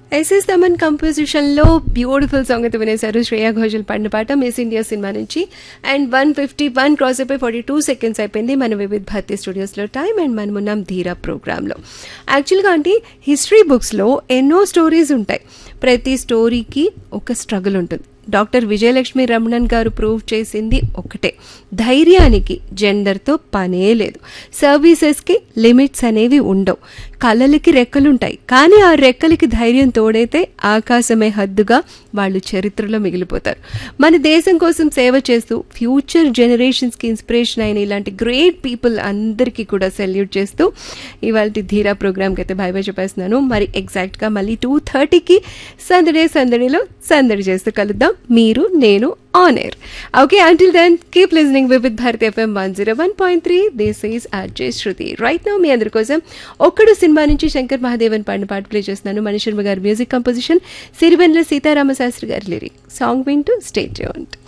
SS Thaman composition లో beautiful song అయితే వినేశారు శ్రేయా ఘోషల్ పాడిన పాట మిస్ ఇండియా సినిమా నుంచి and one fifty one cross అయిపోయి ఫార్టీ టూ సెకండ్స్ అయిపోయింది మన వివిధ భారతి స్టూడియోస్లో టైం అండ్ మనం ఉన్నాం ధీరా ప్రోగ్రాంలో యాక్చువల్గా అంటే హిస్టరీ బుక్స్లో ఎన్నో స్టోరీస్ ఉంటాయి ప్రతి స్టోరీకి ఒక స్ట్రగుల్ ఉంటుంది డాక్టర్ విజయలక్ష్మి రమణన్ గారు ప్రూవ్ చేసింది ఒకటే ధైర్యానికి జెండర్తో పనే లేదు సర్వీసెస్కి లిమిట్స్ అనేవి ఉండవు కళలకి రెక్కలుంటాయి కానీ ఆ రెక్కలకి ధైర్యం తోడైతే ఆకాశమే హద్దుగా వాళ్ళు చరిత్రలో మిగిలిపోతారు మన దేశం కోసం సేవ చేస్తూ ఫ్యూచర్ జనరేషన్స్కి ఇన్స్పిరేషన్ అయిన ఇలాంటి గ్రేట్ పీపుల్ అందరికీ కూడా సెల్యూట్ చేస్తూ ఇవాళ ధీరా ప్రోగ్రామ్కి అయితే బై బై చెప్పేస్తున్నాను మరి ఎగ్జాక్ట్గా మళ్ళీ టూ థర్టీకి సందడే సందడిలో సందడి చేస్తూ కలుద్దాం మీరు నేను on air okay until then keep listening with Bharat FM one zero one point three this is Ajay Shruti right now మీ అందరి కోసం ఒక్కడు సినిమా నుంచి శంకర్ మహాదేవన్ పాడిన పాట ప్లే చేస్తున్నాను మణిశర్మ గారి మ్యూజిక్ కంపోజిషన్ సిరివెన్ల సీతారామ శాస్త్రి గారి లిరిక్ సాంగ్ వింటూ స్టేట్ యూంట్